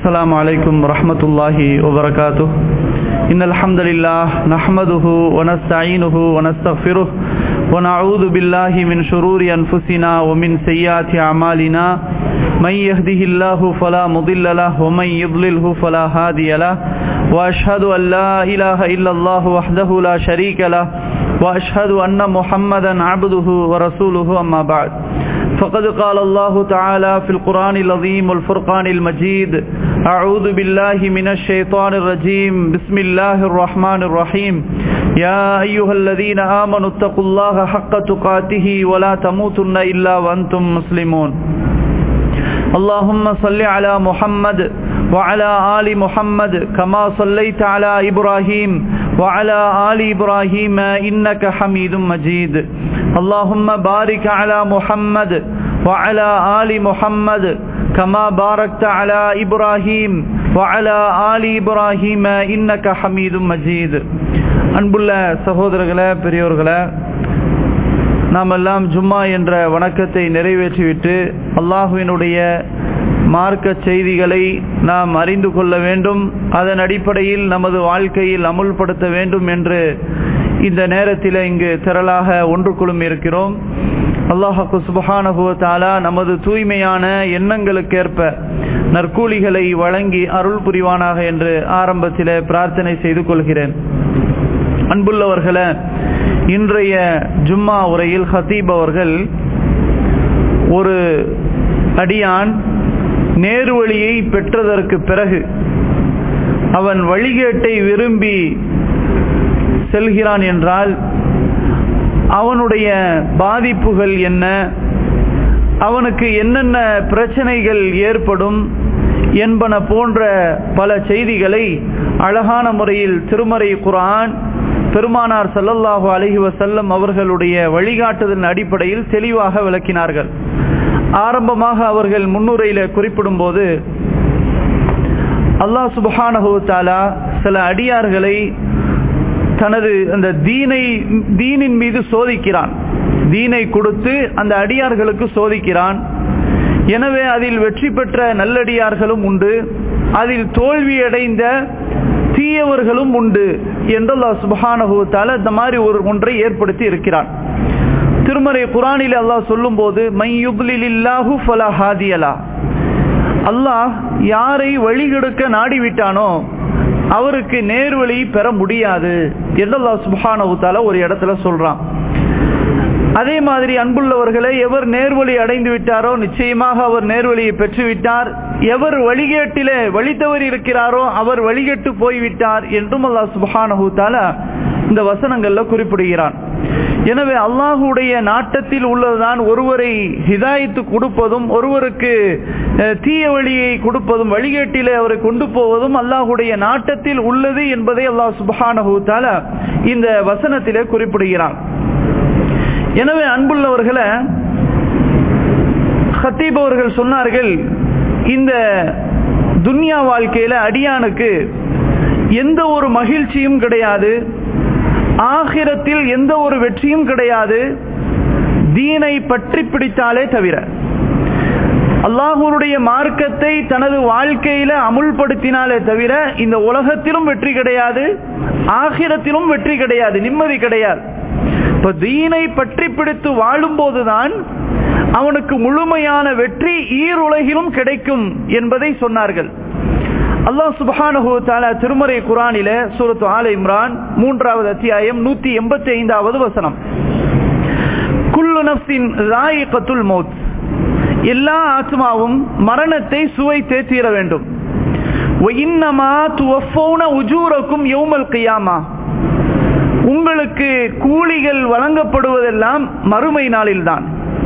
السلام عليكم ورحمة الله وبركاته إن الحمد لله نحمده ونستعينه ونستغفره ونعوذ بالله من شرور أنفسنا ومن سيئات أعمالنا من يهده الله فلا مضل له ومن يضلله فلا هادي له وأشهد أن لا إله إلا الله وحده لا شريك له وأشهد أن محمدا عبده ورسوله أما بعد فقد قال الله تعالى في القرآن العظيم والفرقان المجيد أعوذ بالله من الشيطان الرجيم بسم الله الرحمن الرحيم يا أيها الذين آمنوا اتقوا الله حق تقاته ولا تموتن إلا وأنتم مسلمون اللهم صل على محمد وعلى آل محمد كما صليت على إبراهيم وعلى آل إبراهيم إنك حميد مجيد اللهم بارك على محمد وعلى آل محمد كما باركت على إبراهيم وعلى آل إبراهيم إنك حميد مجيد அன்புள்ள சகோதரர்களே பெரியோர்களே நாம் எல்லாம் ஜும்மா என்ற வணக்கத்தை நிறைவேற்றிவிட்டு அல்லாஹுவினுடைய மார்க்க செய்திகளை நாம் அறிந்து கொள்ள வேண்டும் அதன் அடிப்படையில் நமது வாழ்க்கையில் அமுல்படுத்த வேண்டும் என்று இந்த நேரத்தில் இங்கு திரளாக ஒன்று குழும் இருக்கிறோம் அல்லாஹு சுபஹானகுவத்தாலா நமது தூய்மையான எண்ணங்களுக்கேற்ப நற்கூலிகளை வழங்கி அருள் புரிவானாக என்று ஆரம்பத்தில் பிரார்த்தனை செய்து கொள்கிறேன் அன்புள்ளவர்களே இன்றைய ஜும்மா உரையில் ஹத்தீப் அவர்கள் ஒரு அடியான் நேர்வழியை பெற்றதற்கு பிறகு அவன் வழிகேட்டை விரும்பி செல்கிறான் என்றால் அவனுடைய பாதிப்புகள் என்ன அவனுக்கு என்னென்ன பிரச்சனைகள் ஏற்படும் என்பன போன்ற பல செய்திகளை அழகான முறையில் திருமறை குரான் பெருமானார் சல்லல்லாஹு அலஹி வசல்லம் அவர்களுடைய வழிகாட்டுதலின் அடிப்படையில் தெளிவாக விளக்கினார்கள் ஆரம்பமாக அவர்கள் முன்னுரையில குறிப்பிடும் போது அல்லாஹ் சுபஹானஹுத்தாலா சில அடியார்களை தனது அந்த தீனை தீனின் மீது சோதிக்கிறான் தீனை கொடுத்து அந்த அடியார்களுக்கு சோதிக்கிறான் எனவே அதில் வெற்றி பெற்ற நல்லடியார்களும் உண்டு அதில் தோல்வியடைந்த தீயவர்களும் உண்டு என்று அல்லாஹ் சுபஹானஹுத்தால இந்த மாதிரி ஒரு ஒன்றை ஏற்படுத்தி இருக்கிறான் திருமறை குரானில் அல்லாஹ் சொல்லும் போது மையுப்லில்லாஹு ஃபலா ஹாதியலா அல்லாஹ் யாரை வழிகெடுக்க நாடிவிட்டானோ அவருக்கு நேர்வழி பெற முடியாது என்று அல்லாஹ் சுபஹானஹுத்தால ஒரு இடத்துல சொல்றான் அதே மாதிரி அன்புள்ளவர்களை எவர் நேர்வழி அடைந்து விட்டாரோ நிச்சயமாக அவர் நேர்வழியை பெற்றுவிட்டார் எவர் வழிகேட்டிலே வழித்தவர் இருக்கிறாரோ அவர் வழிகேட்டு போய்விட்டார் என்றும் அல்லாஹ் சுபஹானஹூத்தால இந்த வசனங்கள்ல குறிப்பிடுகிறான் எனவே அல்லாஹுடைய நாட்டத்தில் உள்ளதுதான் ஒருவரை ஹிதாயத்து கொடுப்பதும் ஒருவருக்கு தீய வழியை கொடுப்பதும் வழிகேட்டிலே அவரை கொண்டு போவதும் அல்லாஹுடைய நாட்டத்தில் உள்ளது என்பதை அல்லாஹ் சுபஹானஹூத்தால இந்த வசனத்திலே குறிப்பிடுகிறான் எனவே அன்புள்ளவர்களை ஹத்தீப் அவர்கள் சொன்னார்கள் இந்த துன்யா வாழ்க்கையில அடியானுக்கு எந்த ஒரு மகிழ்ச்சியும் கிடையாது ஆகிரத்தில் எந்த ஒரு வெற்றியும் கிடையாது தீனை பற்றி பிடித்தாலே தவிர அல்லாஹூருடைய மார்க்கத்தை தனது வாழ்க்கையில அமுல்படுத்தினாலே தவிர இந்த உலகத்திலும் வெற்றி கிடையாது ஆகிரத்திலும் வெற்றி கிடையாது நிம்மதி கிடையாது இப்ப தீனை பற்றி பிடித்து வாழும் போதுதான் அவனுக்கு முழுமையான வெற்றி ஈருலகிலும் கிடைக்கும் என்பதை சொன்னார்கள் அல்லாஹ் சுபஹானஹு தாலா திருமறை குரானில சூரத்து ஆல இம்ரான் மூன்றாவது அத்தியாயம் நூத்தி எண்பத்தி ஐந்தாவது வசனம் குல்லு நப்சின் ராயிகத்துல் மௌத் எல்லா ஆத்மாவும் மரணத்தை சுவைத்தே தீர வேண்டும் உஜூரக்கும் யௌமல் கியாமா உங்களுக்கு கூலிகள் வழங்கப்படுவதெல்லாம் மறுமை நாளில்தான்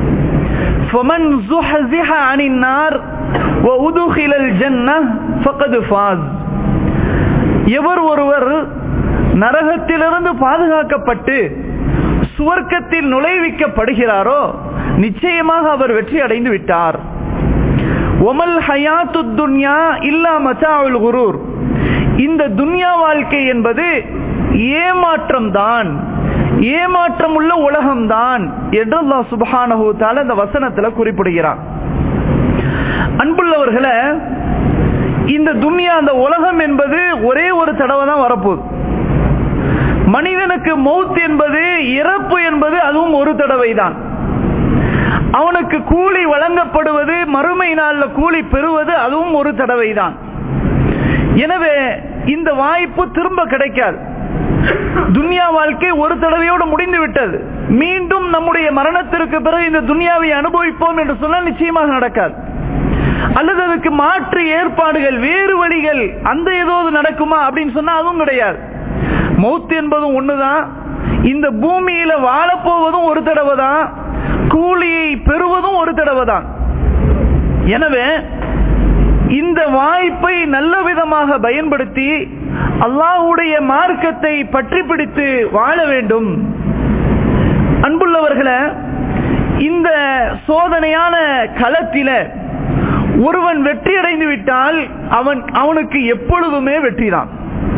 எவர் ஒருவர் நரகத்திலிருந்து பாதுகாக்கப்பட்டு சுவர்க்கத்தில் நுழைவிக்கப்படுகிறாரோ நிச்சயமாக அவர் வெற்றி அடைந்து விட்டார் ஒமல் ஹயாத்து துன்யா இல்லா மச்சாவுல் குரூர் இந்த துன்யா வாழ்க்கை என்பது ஏமாற்றம் தான் ஏமாற்றம் உள்ள உலகம்தான் என்று அல்லாஹ் சுபஹானஹு தஆலா இந்த வசனத்துல குறிப்பிடுகிறான் அன்புள்ளவர்களே இந்த துன்யா அந்த உலகம் என்பது ஒரே ஒரு தடவை தான் வரப்போகுது மனிதனுக்கு மௌத் என்பது இறப்பு என்பது அதுவும் ஒரு தடவை தான் அவனுக்கு கூலி வழங்கப்படுவது மறுமை நாளில் கூலி பெறுவது அதுவும் ஒரு தடவை தான் எனவே இந்த வாய்ப்பு திரும்ப கிடைக்காது துன்யா வாழ்க்கை ஒரு தடவையோடு முடிந்து விட்டது மீண்டும் நம்முடைய மரணத்திற்கு பிறகு இந்த துன்யாவை அனுபவிப்போம் என்று சொன்னால் நிச்சயமாக நடக்காது அல்லது அதுக்கு மாற்று ஏற்பாடுகள் வேறு வழிகள் அந்த ஏதாவது நடக்குமா அப்படின்னு சொன்னா அதுவும் கிடையாது மௌத் என்பதும் ஒண்ணுதான் இந்த பூமியில வாழப்போவதும் ஒரு தடவை தான் கூலியை பெறுவதும் ஒரு தடவை தான் எனவே இந்த வாய்ப்பை நல்ல விதமாக பயன்படுத்தி அல்லாஹுடைய மார்க்கத்தை பற்றி பிடித்து வாழ வேண்டும் அன்புள்ளவர்களே இந்த சோதனையான களத்தில ஒருவன் வெற்றி அடைந்து விட்டால் அவன் அவனுக்கு எப்பொழுதுமே வெற்றிதான்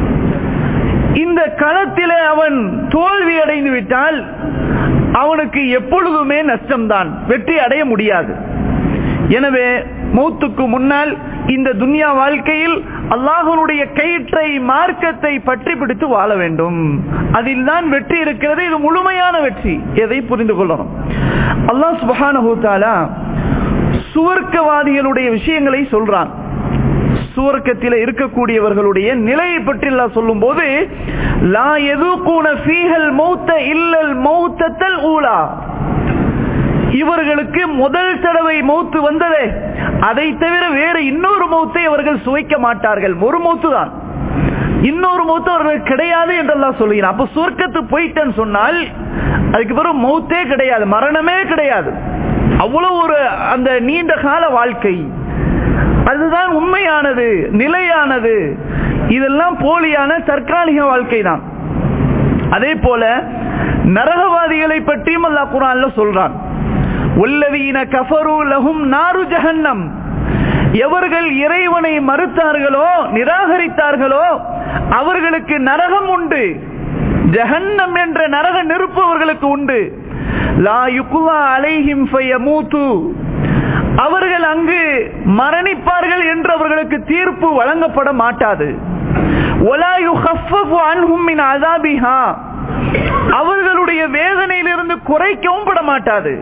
இந்த களத்தில அவன் தோல்வி அடைந்து விட்டால் அவனுக்கு எப்பொழுதுமே நஷ்டம்தான் வெற்றி அடைய முடியாது எனவே மௌத்துக்கு முன்னால் இந்த துன்யா வாழ்க்கையில் அல்லாஹனுடைய கயிற்றை மார்க்கத்தை பற்றி பிடித்து வாழ வேண்டும் அதில் தான் வெற்றி இருக்கிறது இது முழுமையான வெற்றி எதை புரிந்து கொள்ளணும் அல்லாஹ் சுபஹானஹூத்தாலா சுவர்க்கவாதிகளுடைய விஷயங்களை சொல்றான் சுவர்க்கத்தில் இருக்கக்கூடியவர்களுடைய நிலையை பற்றி எல்லாம் சொல்லும் போது லா எதுக்கூன ஃபீஹல் மௌத்த இல்லல் மௌத்தத்தல் ஊலா இவர்களுக்கு முதல் தடவை மௌத்து வந்ததே அதை தவிர வேறு இன்னொரு மௌத்தை அவர்கள் சுவைக்க மாட்டார்கள் ஒரு மௌத்து தான் இன்னொரு மௌத்து அவர்கள் கிடையாது என்றெல்லாம் சொல்லுகிறான் அப்ப சொர்க்கத்து போயிட்டேன்னு சொன்னால் அதுக்கு பிறகு மௌத்தே கிடையாது மரணமே கிடையாது அவ்வளவு ஒரு அந்த நீண்ட கால வாழ்க்கை அதுதான் உண்மையானது நிலையானது இதெல்லாம் போலியான தற்காலிக வாழ்க்கை தான் அதே போல நரகவாதிகளை பற்றியும் அல்லா குரான்ல சொல்றான் உள்ளவீன கஃபரு லஹும் நாரு ஜஹன்னம் எவர்கள் இறைவனை மறுத்தார்களோ நிராகரித்தார்களோ அவர்களுக்கு நரகம் உண்டு ஜஹன்னம் என்ற நரக நெருப்பு அவர்களுக்கு உண்டு லா யுக்குவா அலைஹிம் ஃபயமூத்து அவர்கள் அங்கு மரணிப்பார்கள் என்று அவர்களுக்கு தீர்ப்பு வழங்கப்பட மாட்டாது அவர்களுடைய வேதனையிலிருந்து குறைக்கவும் பட மாட்டாது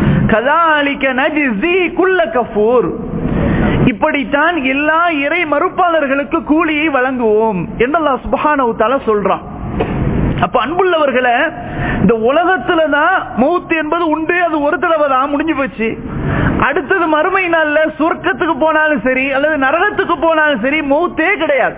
இப்படித்தான் எல்லா இறை மறுப்பாளர்களுக்கு கூலியை வழங்குவோம் என்று சுபஹானவுத்தால சொல்றான் அப்ப அன்புள்ளவர்களை இந்த உலகத்துல தான் மௌத்து என்பது உண்டு அது ஒரு தடவை தான் முடிஞ்சு போச்சு அடுத்தது மறுமை நாள்ல சொர்க்கத்துக்கு போனாலும் சரி அல்லது நரகத்துக்கு போனாலும் சரி மௌத்தே கிடையாது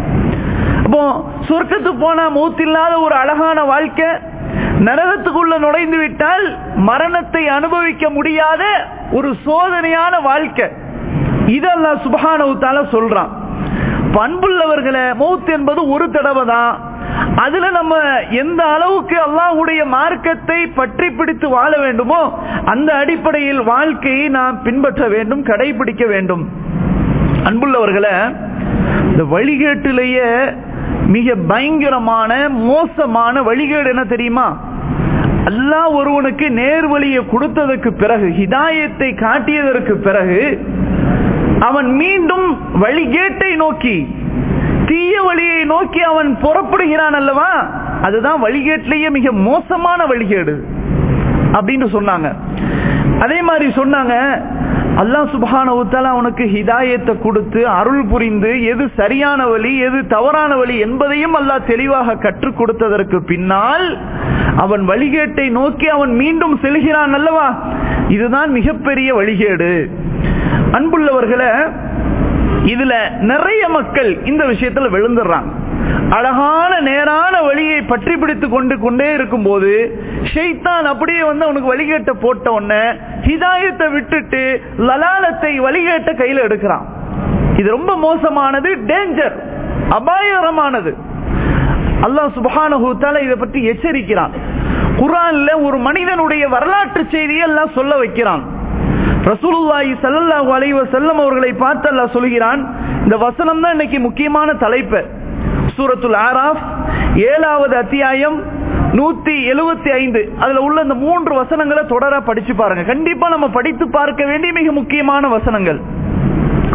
அப்போ சொர்க்கத்துக்கு போனா மௌத்து இல்லாத ஒரு அழகான வாழ்க்கை நரகத்துக்குள்ள நுழைந்து விட்டால் மரணத்தை அனுபவிக்க முடியாத ஒரு சோதனையான வாழ்க்கை இதெல்லாம் சுபகானவுத்தால சொல்றான் பண்புள்ளவர்களை மௌத் என்பது ஒரு தடவை தான் அதுல நம்ம எந்த அளவுக்கு அல்லாஹுடைய மார்க்கத்தை பற்றி பிடித்து வாழ வேண்டுமோ அந்த அடிப்படையில் வாழ்க்கையை நாம் பின்பற்ற வேண்டும் கடைபிடிக்க வேண்டும் அன்புள்ளவர்களை இந்த வழிகேட்டிலேயே மிக பயங்கரமான மோசமான வழிகேடு என்ன தெரியுமா அல்லாஹ் ஒருவனுக்கு நேர்வழியை கொடுத்ததற்கு பிறகு ஹிதாயத்தை காட்டியதற்கு பிறகு அவன் மீண்டும் வழிகேட்டை நோக்கி தீய வழியை நோக்கி அவன் புறப்படுகிறான் அல்லவா அதுதான் வழிகேட்டிலேயே மிக மோசமான வழிகேடு அப்படின்னு சொன்னாங்க அதே மாதிரி சொன்னாங்க அல்லாஹ் சுபானவுத்தால அவனுக்கு ஹிதாயத்தை கொடுத்து அருள் புரிந்து எது சரியான வழி எது தவறான வழி என்பதையும் அல்லாஹ் தெளிவாக கற்றுக் கொடுத்ததற்கு பின்னால் அவன் வழிகேட்டை நோக்கி அவன் மீண்டும் செல்கிறான் அல்லவா இதுதான் மிகப்பெரிய வழிகேடு அன்புள்ளவர்களை இதுல நிறைய மக்கள் இந்த விஷயத்துல விழுந்துடுறாங்க அழகான நேரான வழியை பற்றி பிடித்து கொண்டு கொண்டே இருக்கும் போது ஷெய்தான் அப்படியே வந்து அவனுக்கு வழிகேட்ட போட்ட உடனே ஹிதாயத்தை விட்டுட்டு லலாலத்தை வழிகேட்ட கையில எடுக்கிறான் இது ரொம்ப மோசமானது டேஞ்சர் அபாயகரமானது அல்லாஹ் சுபஹானஹூத்தால இதை பற்றி எச்சரிக்கிறான் குரான்ல ஒரு மனிதனுடைய வரலாற்று செய்தியை எல்லாம் சொல்ல வைக்கிறான் ரசூலுல்லாஹி ஸல்லல்லாஹு அலைஹி வஸல்லம் அவர்களை பார்த்து அல்லாஹ் சொல்கிறான் இந்த வசனம் தான் இன்னைக்கு முக்கியமான தலைப்பு சூரத்துல் ஆராஃப் ஏழாவது அத்தியாயம் நூத்தி எழுபத்தி ஐந்து அதுல உள்ள இந்த மூன்று வசனங்களை தொடர படிச்சு பாருங்க கண்டிப்பா நம்ம படித்து பார்க்க வேண்டிய மிக முக்கியமான வசனங்கள்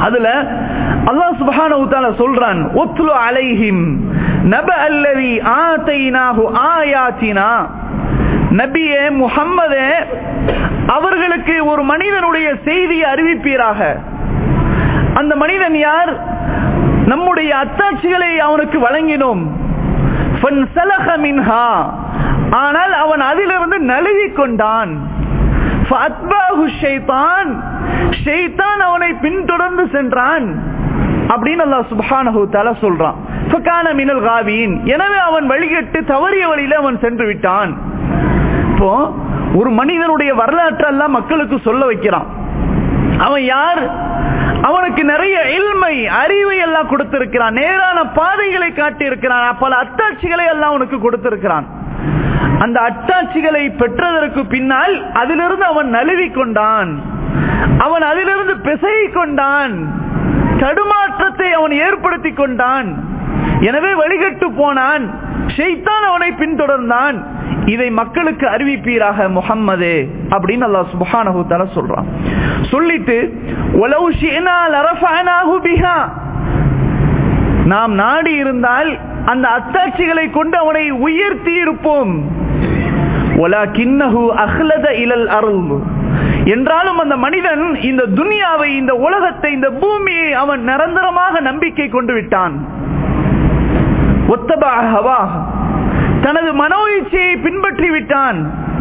அதுல அல்லாஹ் சுப்ஹானஹு தஆலா சொல்றான் உத்லு அலைஹிம் நப அல்லதி ஆதைனாஹு ஆயாத்தினா நபியே முஹம்மதே அவர்களுக்கு ஒரு மனிதனுடைய செய்தியை அறிவிப்பீராக அந்த மனிதன் யார் நம்முடைய அத்தாட்சிகளை அவனுக்கு வழங்கினோம் فَانْسَلَخَ مِنْهَا. ஆனால் அவன் அதிலிருந்து நழுவி கொண்டான் فَأَتْبَعَهُ الشَّيْطَانُ. ஷைத்தான் அவனை பின்தொடர்ந்து சென்றான் அப்படின்னு அல்லாஹ் சுப்ஹானஹு தஆலா சொல்றான் ஃபகான மினல் காவீன் எனவே அவன் வழிகட்டு தவறிய வழியில அவன் சென்று விட்டான் இப்போ ஒரு மனிதனுடைய வரலாற்றெல்லாம் மக்களுக்கு சொல்ல வைக்கிறான் அவன் யார் அவனுக்கு நிறைய இல்மை அறிவை எல்லாம் கொடுத்திருக்கிறான் நேரான பாதைகளை காட்டி இருக்கிறான் பல அத்தாட்சிகளை எல்லாம் அவனுக்கு கொடுத்திருக்கிறான் அந்த அத்தாட்சிகளை பெற்றதற்கு பின்னால் அதிலிருந்து அவன் நழுவி கொண்டான் அவன் அதிலிருந்து பிசகி கொண்டான் தடுமாற்றத்தை அவன் ஏற்படுத்தி கொண்டான் எனவே வழிகட்டு போனான் ஷெய்தான் அவனை பின்தொடர்ந்தான் இதை மக்களுக்கு அறிவிப்பீராக முகம்மதே அப்படின்னு அல்லாஹ் சுப்ஹானஹு தஆலா சொல்றான் சொல்லிட்டு வலவ் ஷினா லரஃபனாஹு பிஹா நாம் நாடி இருந்தால் அந்த அத்தாட்சிகளை கொண்டு அவனை உயர்த்தி இருப்போம் வலாகின்னஹு அஹ்லத இலல் அருள் என்றாலும் அந்த மனிதன் இந்த துனியாவை இந்த உலகத்தை இந்த பூமியை அவன் நிரந்தரமாக நம்பிக்கை கொண்டு விட்டான் ஒத்தபா ஹவா தனது மனோ இச்சையை பின்பற்றி விட்டான்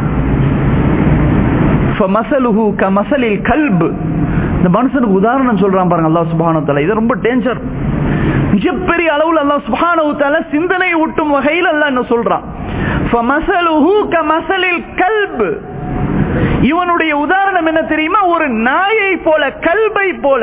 ஃபமசலுஹு கமசலில் கல்ப் இந்த மனுஷனுக்கு உதாரணம் சொல்றான் பாருங்க அல்லாஹ் சுப்ஹானஹு தஆலா இது ரொம்ப டேஞ்சர் மிகப்பெரிய அளவுல அல்லாஹ் சுப்ஹானஹு தஆலா சிந்தனை ஊட்டும் வகையில் அல்லாஹ் என்ன சொல்றான் ஃபமசலுஹு கமசலில் கல்ப் இவனுடைய உதாரணம் என்ன தெரியுமா ஒரு நாயை போல கல்பை போல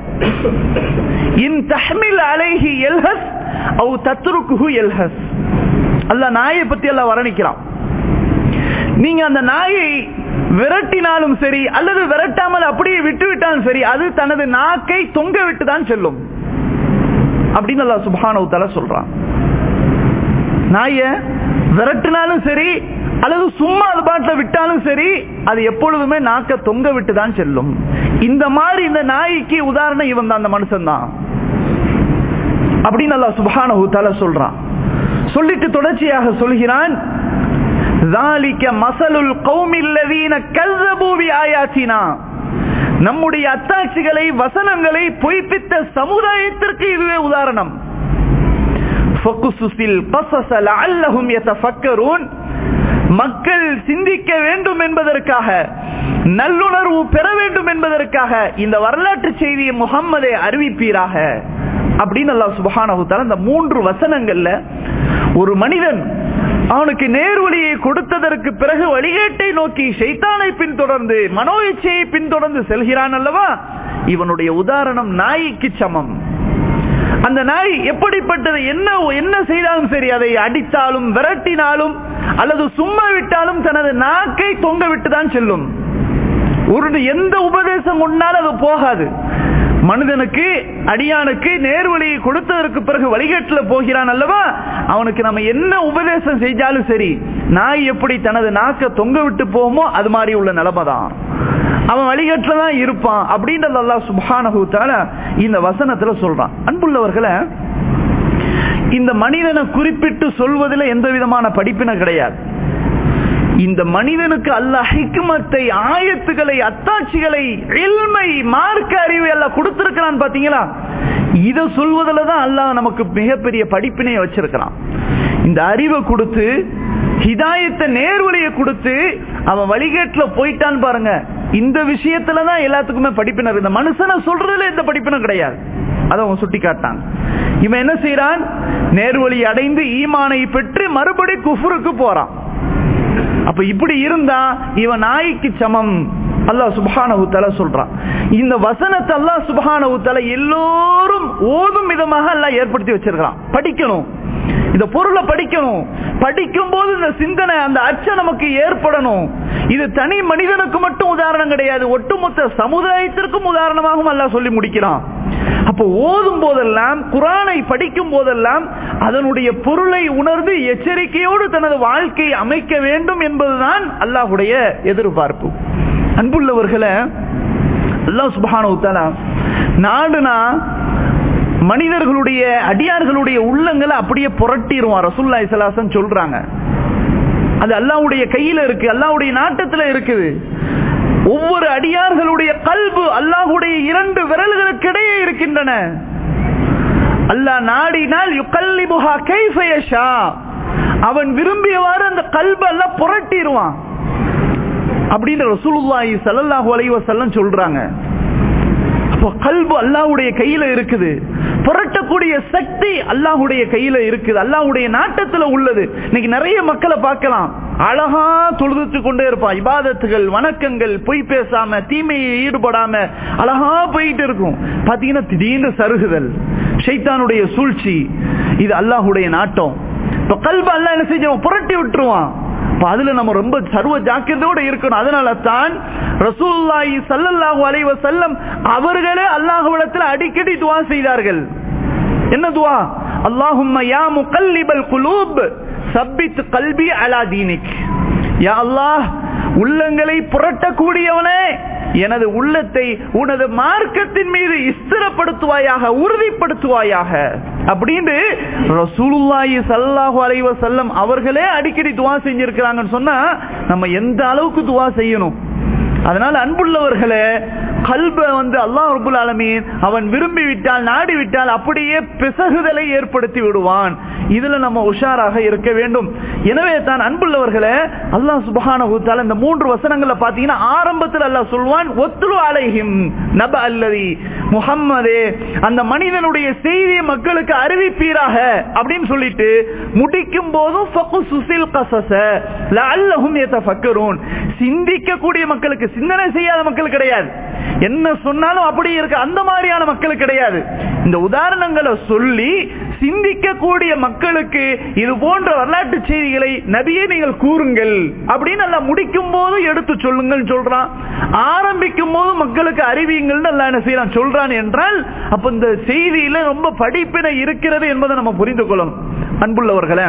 இன் தஹ்மில் அலைஹி எல்ஹஸ் அவு தத்ருக்குஹு எல்ஹஸ் அல்ல நாயை பத்தி எல்லாம் வர்ணிக்கிறான் நீங்க அந்த நாயை விரட்டினாலும் சரி அல்லது விரட்டாமல் அப்படியே விட்டு விட்டாலும் சரி அது தனது நாக்கை தொங்க விட்டு தான் செல்லும் அப்படின்னு அல்லா சுபானவு தலை சொல்றான் நாய விரட்டினாலும் சரி அல்லது சும்மா அது பாட்டில் விட்டாலும் சரி அது எப்பொழுதுமே நாக்க தொங்க விட்டு தான் செல்லும் இந்த மாதிரி இந்த நாய்க்கு உதாரணம் இவன் தான் அந்த மனுஷன் தான் அப்படின்னு அல்லா சுபானஹு தஆலா சொல்றான் சொல்லிட்டு தொடர்ச்சியாக சொல்கிறான் ذَلِكَ مَثَلُ الْقَوْمِ الَّذِينَ كَذَّبُوا بِآيَاتِنَا நம்முடைய அத்தாட்சிகளை வசனங்களை பொய்ப்பித்த சமுதாயத்திற்கு இதுவே உதாரணம் فَقُصُصِ الْقَصَصَ لَعَلَّهُمْ يَتَفَكَّرُونَ மக்கள் சிந்திக்க வேண்டும் என்பதற்காக நல்லுணர்வு பெற வேண்டும் என்பதற்காக இந்த வரலாற்று செய்தியை முகம்மதை அறிவிப்பீராக அப்படின்னு அல்லாஹ் சுபஹானஹு தஆலா இந்த மூன்று வசனங்கள்ல ஒரு மனிதன் அவனுக்கு நேர்வழியை கொடுத்ததற்கு பிறகு வழிகேட்டை நோக்கி ஷைத்தானை பின்தொடர்ந்து மனோ இச்சையை பின்தொடர்ந்து செல்கிறான் அல்லவா இவனுடைய உதாரணம் நாய்க்கு சமம் அந்த நாய் எப்படிப்பட்டது என்ன என்ன செய்தாலும் சரி அதை அடித்தாலும் விரட்டினாலும் அல்லது சும்மா விட்டாலும் தனது நாக்கை தொங்க விட்டுதான் செல்லும் ஒரு எந்த உபதேசம் உண்டால் அது போகாது மனிதனுக்கு அடியானுக்கு நேர்வழியை கொடுத்ததற்கு பிறகு வழிகட்டுல போகிறான் அல்லவா அவனுக்கு நம்ம என்ன உபதேசம் செஞ்சாலும் சரி நாய் எப்படி தனது நாக்க தொங்க விட்டு போகுமோ அது மாதிரி உள்ள நிலைமை தான் அவன் வழிகட்டுல தான் இருப்பான் அப்படின்றது அல்லாஹ் சுப்ஹானஹு தஆலா இந்த வசனத்துல சொல்றான் அன்புள்ளவர்களை இந்த மனிதனை குறிப்பிட்டு சொல்வதில் எந்த விதமான படிப்பின கிடையாது இந்த மனிதனுக்கு அல்லாஹ் ஹிக்மத்தை ஆயத்துகளை அத்தாட்சிகளை இல்மை மார்க்க அறிவு எல்லாம் கொடுத்திருக்கிறான் பாத்தீங்களா இத சொல்வதில் தான் அல்லாஹ் நமக்கு மிகப்பெரிய படிப்பினை வச்சிருக்கிறான் இந்த அறிவை கொடுத்து ஹிதாயத்தை நேர்வழியை கொடுத்து அவன் வழிகேட்டுல போயிட்டான் பாருங்க இந்த விஷயத்துல தான் எல்லாத்துக்குமே படிப்பினர் இந்த மனுஷனை சொல்றதுல எந்த படிப்பினும் கிடையாது அதை அவன் சுட்டி காட்டான் இவன் என்ன செய்யறான் நேர்வழி அடைந்து ஈமானை பெற்று மறுபடி குஃபுருக்கு போறான் அப்ப இப்படி இருந்தா இவன் நாய்க்கு சமம் அல்லாஹ் சுபஹானஹு தஆலா சொல்றான் இந்த வசனத்தை அல்லாஹ் சுபஹானஹு தஆலா எல்லோரும் ஓதும் விதமாக அல்லாஹ் ஏற்படுத்தி வச்சிருக்கான் படிக்கணும் இந்த பொருளை படிக்கணும் படிக்கும் போது இந்த சிந்தனை அந்த அச்சம் நமக்கு ஏற்படணும் இது தனி மனிதனுக்கு மட்டும் உதாரணம் கிடையாது ஒட்டுமொத்த சமுதாயத்திற்கும் உதாரணமாகவும் அல்லாஹ் சொல்லி முடிக்கிறான் அப்போ ஓதும் போதெல்லாம் குரானை படிக்கும் போதெல்லாம் அதனுடைய பொருளை உணர்ந்து எச்சரிக்கையோடு தனது வாழ்க்கையை அமைக்க வேண்டும் என்பதுதான் அல்லாஹுடைய எதிர்பார்ப்பு அன்புள்ளவர்களை அல்லாஹ் சுபஹானு தஆலா நாடுனா மனிதர்களுடைய அடியார்களுடைய உள்ளங்களை அப்படியே புரட்டிடுவான் ரசூல்லா இசலாசன் சொல்றாங்க அது அல்லாவுடைய கையில இருக்கு அல்லாவுடைய நாட்டத்துல இருக்குது ஒவ்வொரு அடியார்களுடைய கல்பு அல்லாஹுடைய இரண்டு விரல்களுக்கிடையே இருக்கின்றன அல்லாஹ் நாடினால் யுகல்லிபுஹா கைஃப யஷா அவன் விரும்பியவாறு அந்த கல்பு எல்லாம் புரட்டிடுவான் அப்படின்னு ரசூலுல்லாஹி ஸல்லல்லாஹு அலைஹி வஸல்லம் சொல்றாங்க அப்போ கல்பு அல்லாஹ்வுடைய கையில இருக்குது புரட்டக்கூடிய சக்தி அல்லாஹ்வுடைய கையில இருக்குது அல்லாஹ்வுடைய நாட்டத்துல உள்ளது இன்னைக்கு நிறைய மக்களை பார்க்கலாம் அழகா தொழுதுட்டு கொண்டே இருப்பான் இபாதத்துகள் வணக்கங்கள் பொய் பேசாம தீமையை ஈடுபடாம அழகா போயிட்டு இருக்கும் பாத்தீங்கன்னா திடீர்னு சருகுதல் ஷைத்தானுடைய சூழ்ச்சி இது அல்லாஹ்வுடைய நாட்டம் இப்ப கல்பு அல்லாஹ் என்ன செஞ்சவன் புரட்டி விட்டுருவான் அப்ப அதுல நம்ம ரொம்ப சர்வ ஜாக்கிரதையோட இருக்கணும் அதனால தான் ரசூல்லாஹி சல்லல்லாஹு அலைஹி வஸல்லம் அவர்களே அல்லாஹ்விடத்தில் அடிக்கடி துஆ செய்தார்கள் என்ன துஆ அல்லாஹும்ம யா முகல்லிபல் குலூப் சப்பித் கல்பி அலா தீனிக் யா அல்லாஹ் உள்ளங்களை புரட்டக்கூடியவனே எனது உள்ளத்தை உனது மார்க்கத்தின் மீது ஸ்திரப்படுத்துவாயாக உறுதிப்படுத்துவாயாக அப்படின்னு ரசூலுல்லாஹி ஸல்லல்லாஹு அலைஹி வஸல்லம் அவர்களே அடிக்கடி துஆ செஞ்சிருக்கிறாங்கன்னு சொன்னா நம்ம எந்த அளவுக்கு துஆ செய்யணும் அதனால அன்புள்ளவர்களே கல்ப வந்து அல்லாஹ் ரபுல் ஆலமீன் அவன் விரும்பி விட்டால் நாடி விட்டால் அப்படியே பிசகுதலை ஏற்படுத்தி விடுவான் இதுல நம்ம உஷாராக இருக்க வேண்டும் எனவே தான் அன்புள்ளவர்களே அல்லாஹ் சுபஹானஹு தஆலா இந்த மூன்று வசனங்களை பாத்தீங்கன்னா ஆரம்பத்தில் அல்லாஹ் சொல்வான் ஒத்துரு அலைஹிம் நப அல்லதி முஹம்மதே அந்த மனிதனுடைய செய்தியை மக்களுக்கு அறிவிப்பீராக அப்படின்னு சொல்லிட்டு முடிக்கும் போதும் ஃபகுசுசில் கஸஸ லஅல்லஹும் யதஃபக்கரூன் சிந்திக்கக்கூடிய மக்களுக்கு சிந்தனை செய்யாத மக்கள் கிடையாது என்ன சொன்னாலும் அப்படி இருக்க அந்த மாதிரியான மக்கள் கிடையாது இந்த உதாரணங்களை சொல்லி சிந்திக்கக்கூடிய மக்களுக்கு இது போன்ற வரலாற்று செய்திகளை நபியே நீங்கள் கூறுங்கள் அப்படின்னு அல்ல முடிக்கும் போது எடுத்து சொல்லுங்கள் சொல்றான் ஆரம்பிக்கும் போது மக்களுக்கு அறிவியுங்கள் அல்ல என்ன செய்யறான் சொல்றான் என்றால் அப்ப இந்த செய்தியில ரொம்ப படிப்பினை இருக்கிறது என்பதை நம்ம புரிந்து கொள்ளணும் அன்புள்ளவர்களே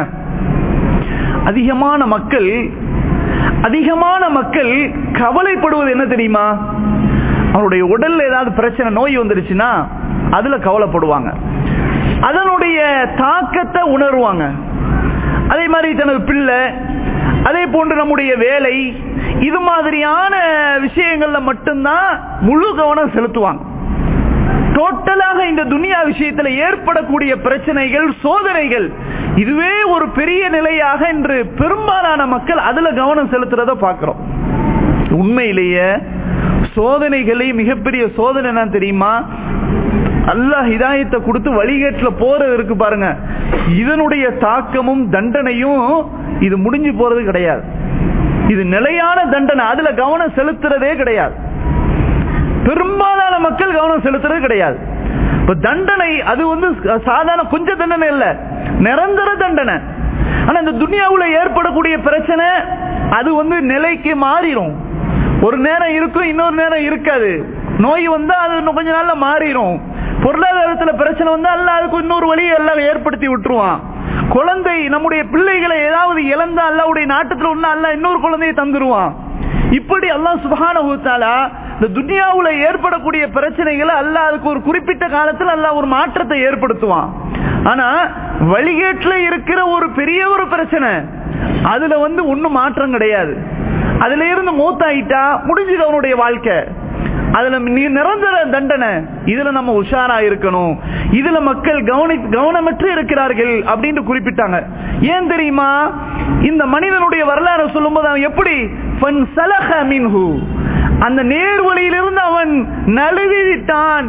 அதிகமான மக்கள் அதிகமான மக்கள் கவலைப்படுவது என்ன தெரியுமா அவருடைய உடல்ல ஏதாவது பிரச்சனை நோய் வந்துருச்சுன்னா அதுல கவலைப்படுவாங்க அதனுடைய தாக்கத்தை உணர்வாங்க அதே மாதிரி தனது பிள்ளை அதே போன்று நம்முடைய வேலை இது மாதிரியான விஷயங்கள்ல மட்டும்தான் முழு கவனம் செலுத்துவாங்க டோட்டலாக இந்த துனியா விஷயத்துல ஏற்படக்கூடிய பிரச்சனைகள் சோதனைகள் இதுவே ஒரு பெரிய நிலையாக இன்று பெரும்பாலான மக்கள் அதுல கவனம் செலுத்துறத பாக்குறோம் உண்மையிலேயே சோதனைகளை மிகப்பெரிய சோதனை என்ன தெரியுமா அல்லாஹ் ஹிதாயத்தை கொடுத்து வழிகேட்டுல போறது இருக்கு பாருங்க இதனுடைய தாக்கமும் தண்டனையும் இது முடிஞ்சு போறது கிடையாது இது நிலையான தண்டனை அதுல கவனம் செலுத்துறதே கிடையாது பெரும்பாலான மக்கள் கவனம் செலுத்துறது கிடையாது இப்ப தண்டனை அது வந்து சாதாரண கொஞ்சம் தண்டனை இல்ல நிரந்தர தண்டனை ஆனா இந்த துனியாவுல ஏற்படக்கூடிய பிரச்சனை அது வந்து நிலைக்கு மாறிடும் ஒரு நேரம் இருக்கும் இன்னொரு நேரம் இருக்காது நோய் வந்தா அது இன்னும் கொஞ்ச நாள்ல மாறிடும் பொருளாதாரத்துல பிரச்சனை வந்தா அல்ல அதுக்கு இன்னொரு வழியை எல்லாம் ஏற்படுத்தி விட்டுருவான் குழந்தை நம்முடைய பிள்ளைகளை ஏதாவது இழந்தா அல்லாவுடைய நாட்டத்துல ஒண்ணு அல்ல இன்னொரு குழந்தையை தந்துருவான் இப்படி அல்லாஹ் சுபஹான இந்த துனியாவுல ஏற்படக்கூடிய பிரச்சனைகளை அல்ல அதுக்கு ஒரு குறிப்பிட்ட காலத்தில் அல்ல ஒரு மாற்றத்தை ஏற்படுத்துவான் ஆனா வழிகேட்டுல இருக்கிற ஒரு பெரிய ஒரு பிரச்சனை அதுல வந்து ஒன்னும் மாற்றம் கிடையாது அதுல இருந்து மூத்தாயிட்டா முடிஞ்சது அவனுடைய வாழ்க்கை அதுல நிரந்தர தண்டனை இதுல நம்ம உஷாரா இருக்கணும் இதுல மக்கள் கவனி கவனமற்று இருக்கிறார்கள் அப்படின்னு குறிப்பிட்டாங்க ஏன் தெரியுமா இந்த மனிதனுடைய வரலாறு சொல்லும்போது அவன் எப்படி அந்த நேர்வழியிலிருந்து அவன் நழுவி விட்டான்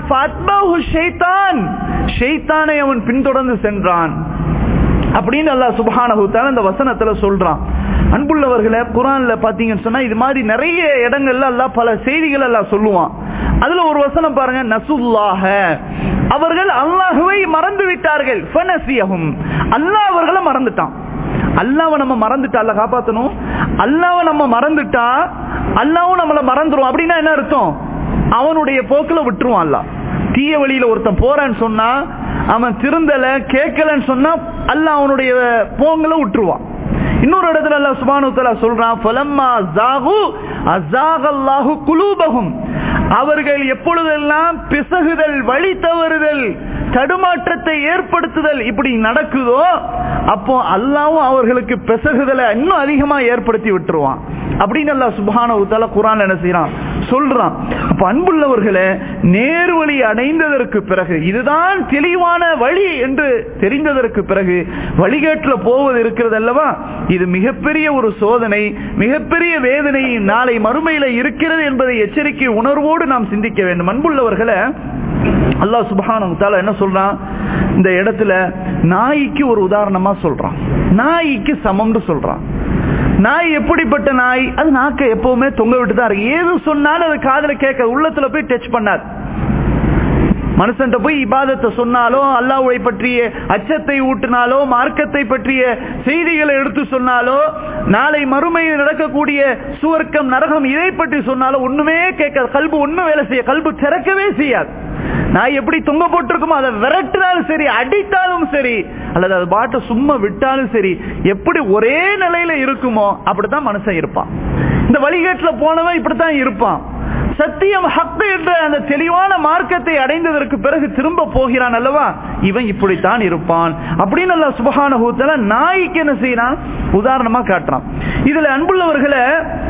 அவன் பின்தொடர்ந்து சென்றான் அப்படின்னு அல்லா சுபானகுத்தால இந்த வசனத்துல சொல்றான் அன்புள்ளவர்களை குரான்ல பாத்தீங்கன்னு சொன்னா இது மாதிரி நிறைய இடங்கள்ல எல்லாம் பல செய்திகள் எல்லாம் சொல்லுவான் அதுல ஒரு வசனம் பாருங்க நசுல்லாக அவர்கள் அல்லாஹுவை மறந்து விட்டார்கள் அல்லாஹ் அவர்களை மறந்துட்டான் அல்லாவை நம்ம மறந்துட்டா அல்ல காப்பாத்தணும் அல்லாவை நம்ம மறந்துட்டா அல்லாவும் நம்மள மறந்துடும் அப்படின்னா என்ன அர்த்தம் அவனுடைய போக்குல விட்டுருவான் அல்ல தீய வழியில ஒருத்தன் போறான்னு சொன்னா அவன் திருந்தல கேட்கலன்னு சொன்னா அல்ல அவனுடைய போங்கல விட்டுருவான் இன்னொரு இடத்துல அல்ல சுபானு சொல்றான் ஃபலம்மா ஜாகு அஸாகல்லாஹு குலூபஹும் அவர்கள் எப்பொழுதெல்லாம் பிசகுதல் வழி தவறுதல் தடுமாற்றத்தை ஏற்படுத்துதல் இப்படி நடக்குதோ அப்போ அல்லாவும் அவர்களுக்கு பிசகுதலை இன்னும் அதிகமா ஏற்படுத்தி விட்டுருவான் அப்படின்னு அல்லா சுபான உத்தால குரான் என்ன செய்யறான் சொல்றான் அப்ப அன்புள்ளவர்களே நேர்வழி அடைந்ததற்கு பிறகு இதுதான் தெளிவான வழி என்று தெரிந்ததற்கு பிறகு வழிகேட்டுல போவது இருக்கிறது அல்லவா இது மிகப்பெரிய ஒரு சோதனை மிகப்பெரிய வேதனை நாளை மறுமையில இருக்கிறது என்பதை எச்சரிக்கை உணர்வோடு நாம் சிந்திக்க வேண்டும் அன்புள்ளவர்களை அல்லாஹ் சுபஹானு தால என்ன சொல்றான் இந்த இடத்துல நாய்க்கு ஒரு உதாரணமா சொல்றான் நாய்க்கு சமம்னு சொல்றான் நாய் எப்படிப்பட்ட நாய் அது நாக்க எப்பவுமே தொங்க விட்டு தான் இருக்கு ஏது சொன்னாலும் அது காதல கேட்க உள்ளத்துல போய் டச் பண்ணாது மனுஷன் போய் இபாதத்தை சொன்னாலோ அல்லாஹ்வை பற்றிய அச்சத்தை ஊட்டினாலோ மார்க்கத்தை பற்றிய செய்திகளை எடுத்து சொன்னாலோ நாளை மறுமையில் நடக்கக்கூடிய சுவர்க்கம் நரகம் இதை பற்றி சொன்னாலோ ஒண்ணுமே கேட்காது கல்பு ஒண்ணும் வேலை செய்ய கல்பு திறக்கவே செய்யாது நான் எப்படி தொங்க போட்டிருக்குமோ அதை விரட்டினாலும் சரி அடித்தாலும் சரி அல்லது அது பாட்டை சும்மா விட்டாலும் சரி எப்படி ஒரே நிலையில இருக்குமோ அப்படித்தான் மனுஷன் இருப்பான் இந்த வழிகேட்டுல போனவன் இப்படித்தான் இருப்பான் சத்தியம் ஹக்கு என்ற அந்த தெளிவான மார்க்கத்தை அடைந்ததற்கு பிறகு திரும்ப போகிறான் அல்லவா இவன் இப்படித்தான் இருப்பான் அப்படின்னு அல்ல சுபகான ஹூத்தல நாய்க்கு என்ன செய்யறான் உதாரணமா காட்டுறான் இதுல அன்புள்ளவர்களை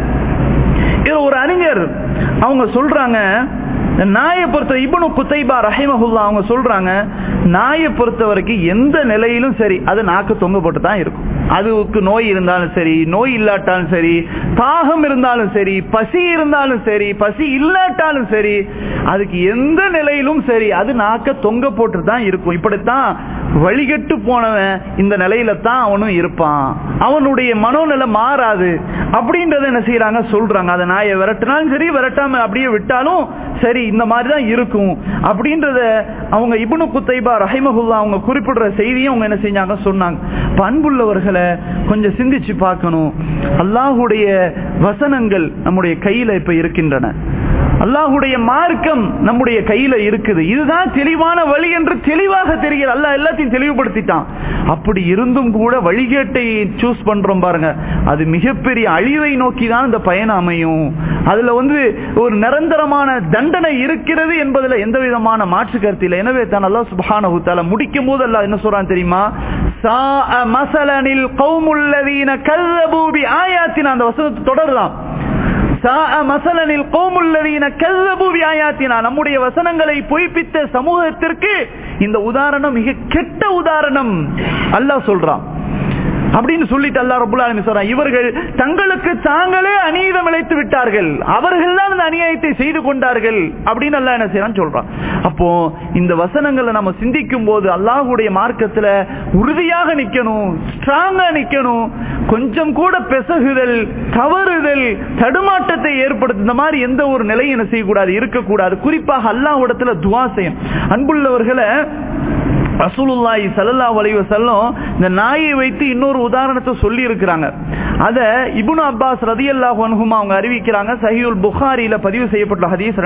இதுல ஒரு அறிஞர் அவங்க சொல்றாங்க நாயை பொறுத்த இபனு குத்தைபா ரஹிமஹுல்லா அவங்க சொல்றாங்க நாயை பொறுத்த வரைக்கும் எந்த நிலையிலும் சரி அது நாக்கு தொங்க போட்டு தான் இருக்கும் அதுக்கு நோய் இருந்தாலும் சரி நோய் இல்லாட்டாலும் சரி தாகம் இருந்தாலும் சரி பசி இருந்தாலும் சரி பசி இல்லாட்டாலும் சரி அதுக்கு எந்த நிலையிலும் சரி அது நாக்க தொங்க போட்டு தான் இருக்கும் இப்படித்தான் வழிகட்டு போனவன் இந்த நிலையில தான் அவனும் இருப்பான் அவனுடைய மனோநிலை மாறாது அப்படின்றத என்ன செய்யறாங்க சொல்றாங்க அதை நாயை விரட்டினாலும் சரி விரட்டாம அப்படியே விட்டாலும் சரி இந்த மாதிரி தான் இருக்கும் அப்படின்றத அவங்க இபுனு குத்தைபா ரஹிமகுல்லா அவங்க குறிப்பிடுற செய்தியும் அவங்க என்ன செஞ்சாங்க சொன்னாங்க பண்புள்ளவர்களை கொஞ்சம் சிந்திச்சு பார்க்கணும் அல்லாஹுடைய வசனங்கள் நம்முடைய கையில இப்ப இருக்கின்றன அல்லாஹுடைய மார்க்கம் நம்முடைய கையில இருக்குது இதுதான் தெளிவான வழி என்று தெளிவாக தெரிகிறது அல்ல எல்லாத்தையும் தெளிவுபடுத்திட்டான் அப்படி இருந்தும் கூட வழிகேட்டை சூஸ் பண்றோம் பாருங்க அது மிகப்பெரிய அழிவை நோக்கி தான் இந்த பயணம் அமையும் அதுல வந்து ஒரு நிரந்தரமான தண்டனை இருக்கிறது என்பதுல எந்த விதமான மாற்று கருத்து இல்லை எனவே தான் அல்லா சுபான முடிக்கும் போது அல்ல என்ன சொல்றான் தெரியுமா மசலனில் கௌமுல்லதீன கல்லபூபி ஆயாத்தின் அந்த வசனத்தை தொடரலாம் நம்முடைய வசனங்களை பொய்ப்பித்த சமூகத்திற்கு இந்த உதாரணம் மிக கெட்ட உதாரணம் அல்லாஹ் சொல்றான் அப்படின்னு சொல்லிட்டு அல்லா ரபுல் ஆலமி சொல்றான் இவர்கள் தங்களுக்கு தாங்களே அநீதம் இழைத்து விட்டார்கள் அவர்கள் தான் இந்த அநியாயத்தை செய்து கொண்டார்கள் அப்படின்னு அல்லா என்ன செய்யறான்னு சொல்றான் அப்போ இந்த வசனங்களை நம்ம சிந்திக்கும் போது அல்லாஹுடைய மார்க்கத்துல உறுதியாக நிக்கணும் ஸ்ட்ராங்கா நிக்கணும் கொஞ்சம் கூட பெசகுதல் தவறுதல் தடுமாட்டத்தை ஏற்படுத்த இந்த மாதிரி எந்த ஒரு நிலையும் என்ன செய்யக்கூடாது இருக்கக்கூடாது குறிப்பாக அல்லாஹ்விடத்துல துவா செய்யும் அன்புள்ளவர்களை ரசூலுல்லாஹி ஸல்லல்லாஹு அலைஹி வஸல்லம் இந்த நாயை வைத்து இன்னொரு உதாரணத்தை சொல்லி இருக்கிறாங்க அத இப்னு அப்பாஸ் ரலியல்லாஹு அன்ஹுமா அவங்க அறிவிக்கிறாங்க சஹீஹுல் புகாரியில பதிவு செய்யப்பட்ட ஹதீஸ்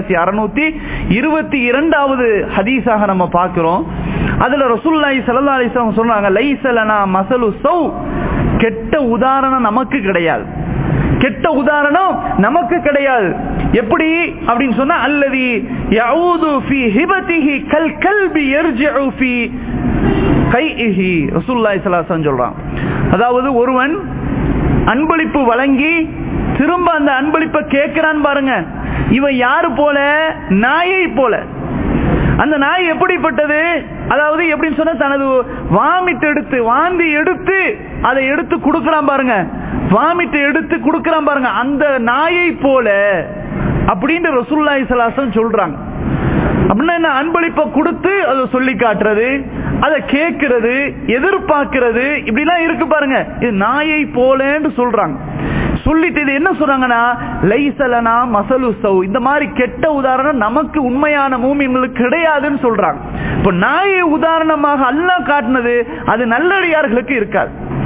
2622வது ஹதீஸாக நம்ம பார்க்கிறோம் அதுல ரசூலுல்லாஹி ஸல்லல்லாஹு அலைஹி வஸல்லம் சொல்றாங்க லைஸ லனா மஸலு சௌ கெட்ட உதாரணம் நமக்கு கிடையாது கெட்ட உதாரணம் நமக்கு கிடையாது எப்படி அப்படின்னு சொன்னா அல்லது யஊது ஃபீ ஹிபதிஹி கல் கல்பி யர்ஜிஉ ஃபீ கைஹி ரசூலுல்லாஹி ஸல்லல்லாஹு அலைஹி சொல்றான் அதாவது ஒருவன் அன்பளிப்பு வழங்கி திரும்ப அந்த அன்பளிப்பை கேட்கிறான் பாருங்க இவன் யாரு போல நாயை போல அந்த நாய் எப்படிப்பட்டது அதாவது எப்படின்னு சொன்னா தனது வாமிட் எடுத்து வாந்தி எடுத்து அதை எடுத்து கொடுக்கறான் பாருங்க வாமிட் எடுத்து கொடுக்கறான் பாருங்க அந்த நாயை போல அப்படின்ற ரசூல்லாய் சலாசன் சொல்றாங்க அப்படின்னா என்ன அன்பளிப்பை கொடுத்து அதை சொல்லி காட்டுறது அதை கேட்கிறது எதிர்பார்க்கிறது இப்படிலாம் இருக்கு பாருங்க இது நாயை போலன்னு சொல்றாங்க சொல்லிட்டு இது என்ன சொல்றாங்கன்னா லைசலனா மசலு சௌ இந்த மாதிரி கெட்ட உதாரணம் நமக்கு உண்மையான மூமின்களுக்கு கிடையாதுன்னு சொல்றாங்க இப்ப நாயை உதாரணமாக அல்லாஹ் காட்டினது அது நல்லடியார்களுக்கு இருக்காது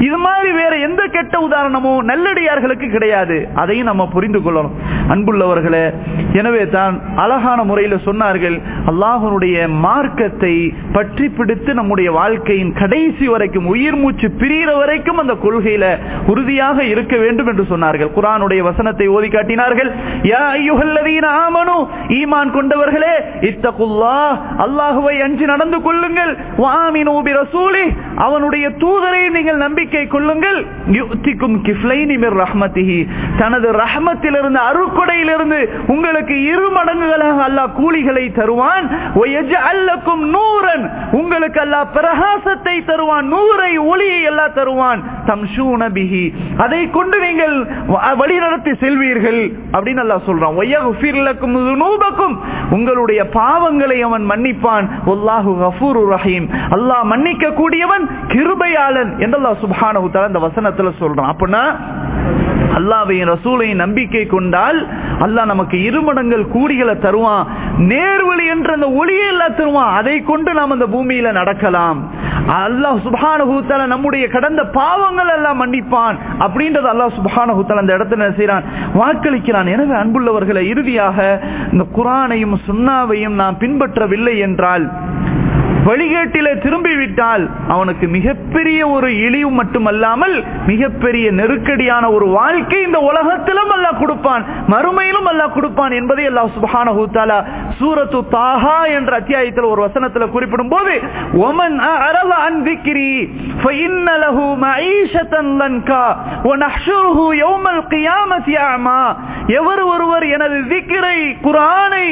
இது மாதிரி வேற எந்த கெட்ட உதாரணமும் நல்லடியார்களுக்கு கிடையாது அதையும் நம்ம புரிந்து கொள்ளணும் அன்புள்ளவர்களே எனவே தான் அழகான முறையில் சொன்னார்கள் அல்லாஹனுடைய மார்க்கத்தை பற்றி பிடித்து நம்முடைய வாழ்க்கையின் கடைசி வரைக்கும் உயிர் மூச்சு பிரிகிற வரைக்கும் அந்த கொள்கையில உறுதியாக இருக்க வேண்டும் என்று சொன்னார்கள் குரானுடைய வசனத்தை ஓதி காட்டினார்கள் யா ஐயுகல்லதீன ஆமனு ஈமான் கொண்டவர்களே இத்தகுல்லா அல்லாஹுவை அஞ்சு நடந்து கொள்ளுங்கள் வாமினு பி ரசூலி அவனுடைய தூதரை நீங்கள் நம்பிக்கை கொள்ளுங்கள் யுத்திக்கும் கிஃப்லைனி மிர் ரஹ்மத்திஹி தனது ரஹ்மத்திலிருந்து அருக்கொடையிலிருந்து உங்களுக்கு இரு மடங்குகளாக அல்லாஹ் கூலிகளை தருவான் அல்லக்கும் நூரன் உங்களுக்கு அல்லாஹ் பிரகாசத்தை தருவான் நூரை ஒளியை எல்லாம் தருவான் தம்ஷூன பிஹி அதை கொண்டு நீங்கள் வழிநடத்தி செல்வீர்கள் அப்படின்னு அல்லாஹ் சொல்றான் ஒய்யகுஃபிர்லக்கும் நூபக்கும் உங்களுடைய பாவங்களை அவன் மன்னிப்பான் ஒல்லாஹு கஃபூரு ரஹீம் அல்லாஹ் மன்னிக்க கூடியவன் கிருபையாளன் என்றெல்லாம் சுபானு தர இந்த வசனத்துல சொல்றான் அப்படின்னா அல்லாவையும் ரசூலையும் நம்பிக்கை கொண்டால் அல்லாஹ் நமக்கு இருமடங்கள் கூலிகளை தருவான் நேர்வழி என்ற அந்த ஒளியை எல்லாம் தருவான் அதை கொண்டு நாம் அந்த பூமியில நடக்கலாம் அல்லாஹ் சுபானஹூத்தால நம்முடைய கடந்த பாவங்கள் எல்லாம் மன்னிப்பான் அப்படின்றது அல்லாஹ் சுபானஹூத்தால அந்த இடத்துல செய்யறான் வாக்களிக்கிறான் எனவே அன்புள்ளவர்களை இறுதியாக இந்த குரானையும் சுண்ணாவையும் நாம் பின்பற்றவில்லை என்றால் வழிகேட்டில திரும்பிவிட்டால் அவனுக்கு மிகப்பெரிய ஒரு இழிவு மட்டுமல்லாமல் மிகப்பெரிய நெருக்கடியான ஒரு வாழ்க்கை இந்த உலகத்திலும் அல்ல கொடுப்பான் மறுமையிலும் அல்ல கொடுப்பான் என்பதை அல்லாஹ் சுபஹானஹு தஆலா சூரத்து தாஹா என்ற அத்தியாயத்தில் ஒரு வசனத்தில் குறிப்பிடும் போது ஒமன் அரல அன் திக்ரி فإن له معيشة لنكا ونحشره يوم القيامة أعمى எவர் ஒருவர் எனது திக்ரை குர்ஆனை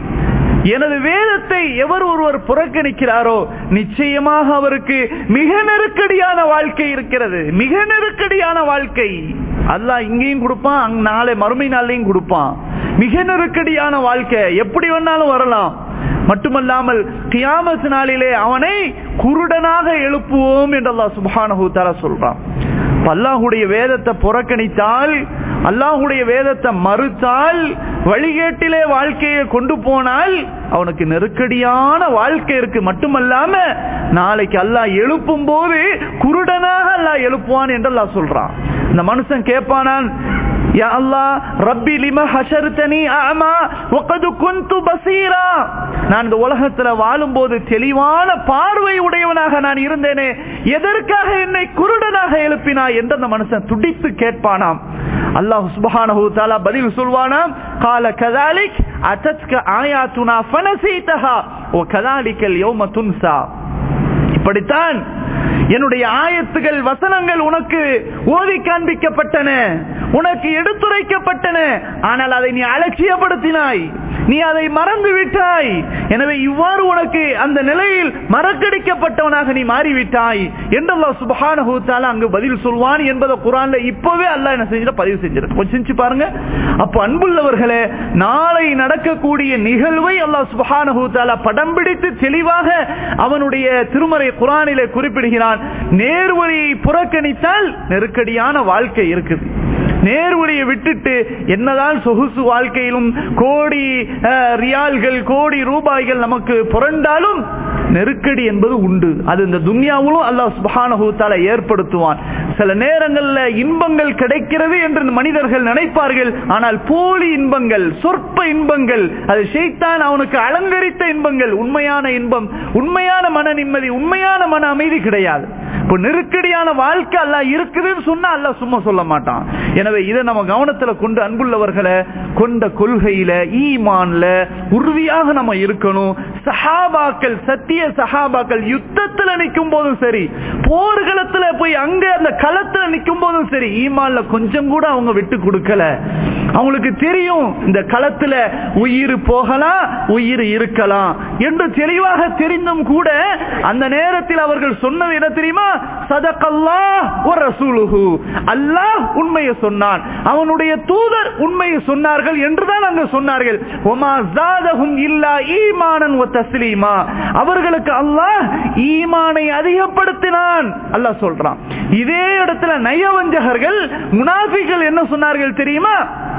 எனது வேதத்தை எவர் ஒருவர் புறக்கணிக்கிறாரோ நிச்சயமாக அவருக்கு மிக நெருக்கடியான வாழ்க்கை இருக்கிறது மிக நெருக்கடியான வாழ்க்கை அல்லாஹ் இங்கேயும் கொடுப்பான் அங்க நாளை மறுமை நாளையும் கொடுப்பான் மிக நெருக்கடியான வாழ்க்கை எப்படி வேணாலும் வரலாம் மட்டுமல்லாமல் கியாமத் நாளிலே அவனை குருடனாக எழுப்புவோம் என்று அல்லாஹ் சுபானஹூ தாரா சொல்றான் அல்லாஹுடைய வேதத்தை புறக்கணித்தால் அல்லாஹுடைய வேதத்தை மறுத்தால் வழிகேட்டிலே வாழ்க்கையை கொண்டு போனால் அவனுக்கு நெருக்கடியான வாழ்க்கை இருக்கு மட்டுமல்லாம நாளைக்கு அல்லாஹ் எழுப்பும் போது குருடனாக அல்லாஹ் எழுப்புவான் என்று அல்லாஹ் சொல்றான் இந்த மனுஷன் கேட்பானான் யா அல்லாஹ் ரப்பி லிம ஹஷர்தனி அமா வகது குன்து பசீரா நான் இந்த உலகத்துல வாழும்போது தெளிவான பார்வை உடையவனாக நான் இருந்தேனே எதற்காக என்னை குருடனாக எழுப்பினாய் என்று அந்த மனுஷன் துடித்து கேட்பானாம் அல்லாஹ் சுப்ஹானஹு தஆலா பதில் சொல்வானாம் قال كذلك اتتك آياتنا فنسيتها وكذلك اليوم تنسى இப்படித்தான் என்னுடைய ஆயத்துகள் வசனங்கள் உனக்கு ஓதி காண்பிக்கப்பட்டன உனக்கு எடுத்துரைக்கப்பட்டன ஆனால் அதை நீ அலட்சியப்படுத்தினாய் நீ அதை மறந்து விட்டாய் எனவே இவ்வாறு உனக்கு அந்த நிலையில் மறக்கடிக்கப்பட்டவனாக நீ மாறிவிட்டாய் என்று சுபஹானஹு தஆலா அங்கு பதில் சொல்வான் என்பதை குரான்ல இப்பவே அல்லாஹ் என்ன செஞ்சிட பதிவு செஞ்சிருக்கு கொஞ்சம் சிந்திச்சு பாருங்க அப்ப அன்புள்ளவர்களே நாளை நடக்கக்கூடிய நிகழ்வை அல்லாஹ் சுபஹானஹு தஆலா படம் பிடித்து தெளிவாக அவனுடைய திருமறை குரானிலே குறிப்பிடுகிறான் நேர்வழியை புறக்கணித்தால் நெருக்கடியான வாழ்க்கை இருக்குது நேர்வழியை விட்டுட்டு என்னதான் சொகுசு வாழ்க்கையிலும் கோடி ரியால்கள் கோடி ரூபாய்கள் நமக்கு புரண்டாலும் நெருக்கடி என்பது உண்டு அது இந்த துன்யாவிலும் அல்லாஹ் சுபானஹூத்தால ஏற்படுத்துவான் சில நேரங்கள்ல இன்பங்கள் கிடைக்கிறது என்று மனிதர்கள் நினைப்பார்கள் ஆனால் போலி இன்பங்கள் சொற்ப இன்பங்கள் அது ஷெய்தான் அவனுக்கு அலங்கரித்த இன்பங்கள் உண்மையான இன்பம் உண்மையான மன நிம்மதி உண்மையான மன அமைதி கிடையாது இப்போ நெருக்கடியான வாழ்க்கை அல்ல இருக்குதுன்னு சொன்னா அல்ல சும்மா சொல்ல மாட்டான் எனவே இதை நம்ம கவனத்துல கொண்டு அன்புள்ளவர்களை கொண்ட கொள்கையில ஈமான்ல உறுதியாக நம்ம இருக்கணும் சஹாபாக்கள் சத்திய சஹாபாக்கள் யுத்தத்துல நிற்கும் போதும் சரி போர்களத்துல போய் அங்க அந்த களத்துல நிற்கும் போதும் சரி ஈமான்ல கொஞ்சம் கூட அவங்க விட்டு கொடுக்கல அவங்களுக்கு தெரியும் இந்த களத்துல உயிர் போகலாம் உயிர் இருக்கலாம் என்று தெளிவாக தெரிந்தும் கூட அந்த நேரத்தில் அவர்கள் சொன்னது என்ன தெரியுமா சதகல்லா ஒரு ரசூலுஹு அல்லாஹ் உண்மையை சொன்னான் அவனுடைய தூதர் உண்மையை சொன்னார்கள் என்றுதான் அங்கு சொன்னார்கள் ஒமா ஜாதஹும் இல்லா ஈமானன் ஒ தஸ்லீமா அவர்களுக்கு அல்லாஹ் ஈமானை அதிகப்படுத்தினான் அல்லாஹ் சொல்றான் இதே இடத்துல நயவஞ்சகர்கள் முனாஃபிகள் என்ன சொன்னார்கள் தெரியுமா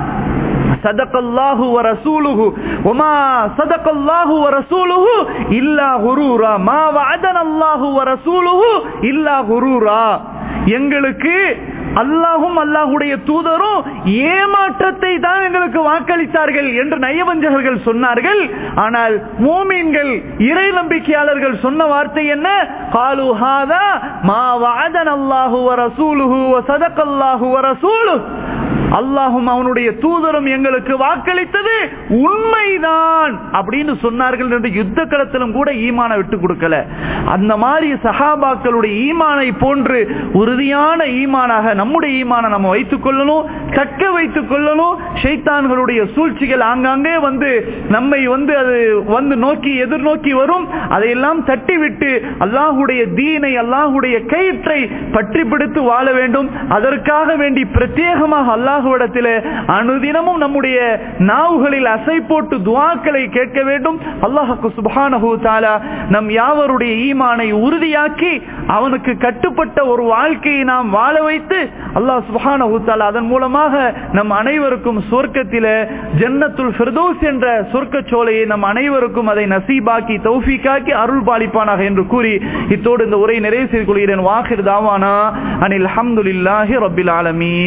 صدق الله ورسوله وما صدق الله ورسوله إلا غرورا ما وعدنا الله ورسوله إلا غرورا எங்களுக்கு அல்லாஹும் அல்லாஹுடைய தூதரும் ஏமாற்றத்தை தான் எங்களுக்கு வாக்களித்தார்கள் என்று நயவஞ்சகர்கள் சொன்னார்கள் ஆனால் மோமீன்கள் இறை நம்பிக்கையாளர்கள் சொன்ன வார்த்தை என்ன காலு ஹாதா மா வஅதன அல்லாஹு வ ரசூலுஹு வ சதகல்லாஹு வ ரசூலுஹு அல்லாஹும் அவனுடைய தூதரும் எங்களுக்கு வாக்களித்தது உண்மைதான் அப்படின்னு சொன்னார்கள் என்று யுத்த களத்திலும் கூட ஈமான விட்டு கொடுக்கல அந்த மாதிரி சஹாபாக்களுடைய ஈமானை போன்று உறுதியான ஈமானாக நம்முடைய ஈமான நம்ம வைத்துக் கொள்ளணும் தக்க வைத்துக் கொள்ளணும் ஷைத்தான்களுடைய சூழ்ச்சிகள் ஆங்காங்கே வந்து நம்மை வந்து அது வந்து நோக்கி எதிர்நோக்கி வரும் அதையெல்லாம் தட்டிவிட்டு அல்லாஹுடைய தீனை அல்லாஹுடைய கயிற்றை பற்றி பிடித்து வாழ வேண்டும் அதற்காக வேண்டி பிரத்யேகமாக அல்லாஹுவிடத்தில் அனுதினமும் நம்முடைய நாவுகளில் அசை போட்டு துவாக்களை கேட்க வேண்டும் அல்லாஹுக்கு சுபானஹு தாலா நம் யாவருடைய ஈமானை உறுதியாக்கி அவனுக்கு கட்டுப்பட்ட ஒரு வாழ்க்கையை நாம் வாழ வைத்து அல்லாஹ் சுபானஹு தாலா அதன் மூலமாக நம் அனைவருக்கும் சொர்க்கத்தில ஜன்னத்துல் ஃபிர்தோஸ் என்ற சொர்க்க சோலையை நம் அனைவருக்கும் அதை நசீபாக்கி தௌஃபீக்காக்கி அருள் பாலிப்பானாக என்று கூறி இத்தோடு இந்த உரை நிறைவு செய்து கொள்கிறேன் வாஹிர் தாவானா அனில் அஹமதுல்லாஹி ரபில் ஆலமீன்